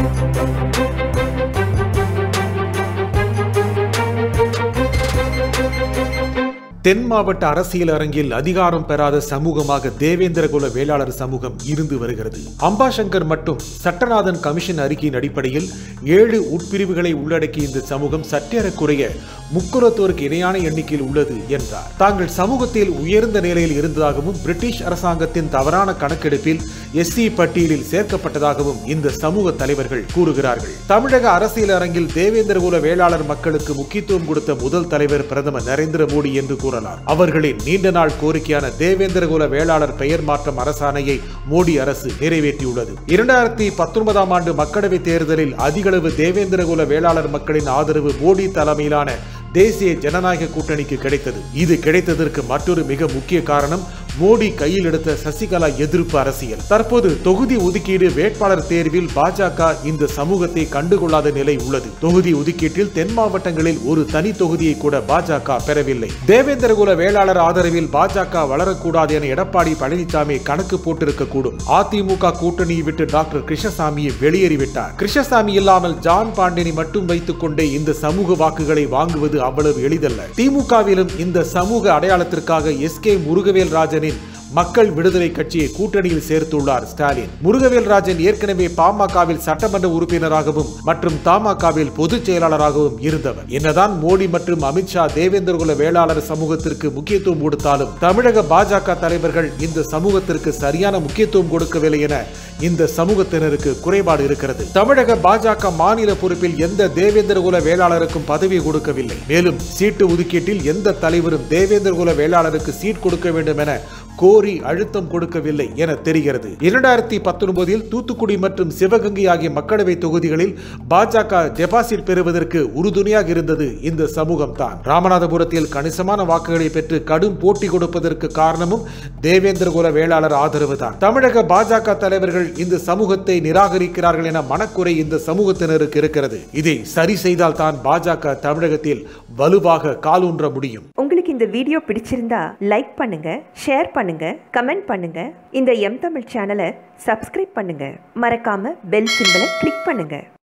தென் மாவட்ட அரசியல் அரங்கில் அதிகாரம் பெறாத சமூகமாக தேவேந்திரகுல வேளாளர் சமூகம் இருந்து வருகிறது அம்பாசங்கர் மற்றும் சட்டநாதன் கமிஷன் அறிக்கையின் அடிப்படையில் ஏழு உட்பிரிவுகளை உள்ளடக்கிய இந்த சமூகம் சற்றேறக்குறைய முக்குலத்தோருக்கு இணையான எண்ணிக்கையில் உள்ளது என்றார் தாங்கள் சமூகத்தில் உயர்ந்த நிலையில் இருந்ததாகவும் பிரிட்டிஷ் அரசாங்கத்தின் தவறான கணக்கெடுப்பில் எஸ்சி பட்டியலில் சேர்க்கப்பட்டதாகவும் இந்த சமூக தலைவர்கள் கூறுகிறார்கள் தமிழக அரசியல் அரங்கில் தேவேந்திரகுல வேளாளர் மக்களுக்கு முக்கியத்துவம் கொடுத்த முதல் தலைவர் பிரதமர் நரேந்திர மோடி என்று கூறலாம் அவர்களின் நீண்ட நாள் கோரிக்கையான தேவேந்திரகுல வேளாளர் பெயர் மாற்றம் அரசாணையை மோடி அரசு நிறைவேற்றியுள்ளது இரண்டாயிரத்தி பத்தொன்பதாம் ஆண்டு மக்களவைத் தேர்தலில் அதிகளவு தேவேந்திரகுல வேளாளர் மக்களின் ஆதரவு மோடி தலைமையிலான தேசிய ஜனநாயக கூட்டணிக்கு கிடைத்தது இது கிடைத்ததற்கு மற்றொரு மிக முக்கிய காரணம் மோடி கையில் எடுத்த சசிகலா எதிர்ப்பு அரசியல் தற்போது தொகுதி ஒதுக்கீடு வேட்பாளர் தேர்வில் பாஜக இந்த சமூகத்தை கண்டுகொள்ளாத நிலை உள்ளது தொகுதி ஒதுக்கீட்டில் தென் மாவட்டங்களில் ஒரு தனி தொகுதியை கூட பாஜக பெறவில்லை தேவேந்திரகுல வேளாளர் ஆதரவில் பாஜக வளரக்கூடாது என எடப்பாடி பழனிசாமி கணக்கு போட்டிருக்க கூடும் அதிமுக கூட்டணியை விட்டு டாக்டர் கிருஷ்ணசாமியை வெளியேறிவிட்டார் கிருஷ்ணசாமி இல்லாமல் ஜான் பாண்டியனை மட்டும் வைத்துக் கொண்டே இந்த சமூக வாக்குகளை வாங்குவது அவ்வளவு எளிதல்ல திமுகவிலும் இந்த சமூக அடையாளத்திற்காக எஸ் கே முருகவேல் ராஜனின் மக்கள் விடுதலை கட்சியை கூட்டணியில் சேர்த்துள்ளார் ஸ்டாலின் முருகவேல் ராஜன் ஏற்கனவே பாமகவில் சட்டமன்ற உறுப்பினராகவும் மற்றும் தமாகவில் பொதுச் செயலாளராகவும் இருந்தவர் என்னதான் மோடி மற்றும் அமித்ஷா தேவேந்திரகுல வேளாளர் சமூகத்திற்கு முக்கியத்துவம் கொடுத்தாலும் தமிழக பாஜக தலைவர்கள் இந்த சமூகத்திற்கு சரியான முக்கியத்துவம் கொடுக்கவில்லை என இந்த சமூகத்தினருக்கு குறைபாடு இருக்கிறது தமிழக பாஜக மாநில பொறுப்பில் எந்த தேவேந்திரகுல வேளாளருக்கும் பதவி கொடுக்கவில்லை மேலும் சீட்டு ஒதுக்கீட்டில் எந்த தலைவரும் தேவேந்திரகுல வேளாளருக்கு சீட் கொடுக்க வேண்டும் என கோரி அழுத்தம் கொடுக்கவில்லை என தெரிகிறது இரண்டாயிரத்தி பத்தொன்பதில் தூத்துக்குடி மற்றும் சிவகங்கை ஆகிய மக்களவை தொகுதிகளில் பாஜக டெபாசிட் பெறுவதற்கு உறுதுணையாக இருந்தது இந்த சமூகம் தான் ராமநாதபுரத்தில் கணிசமான வாக்குகளை பெற்று கடும் போட்டி கொடுப்பதற்கு காரணமும் தேவேந்திரகுல வேளாளர் ஆதரவு தான் தமிழக பாஜக தலைவர்கள் இந்த சமூகத்தை நிராகரிக்கிறார்கள் என மனக்குறை இந்த சமூகத்தினருக்கு இருக்கிறது இதை சரி செய்தால் தான் பாஜக தமிழகத்தில் வலுவாக காலூன்ற முடியும் உங்களுக்கு இந்த வீடியோ பிடிச்சிருந்தா லைக் பண்ணுங்க ஷேர் பண்ணுங்க கமெண்ட் பண்ணுங்க இந்த எம் தமிழ் சேனலை சப்ஸ்கிரைப் பண்ணுங்க மறக்காம பெல் சிம்பலை கிளிக் பண்ணுங்க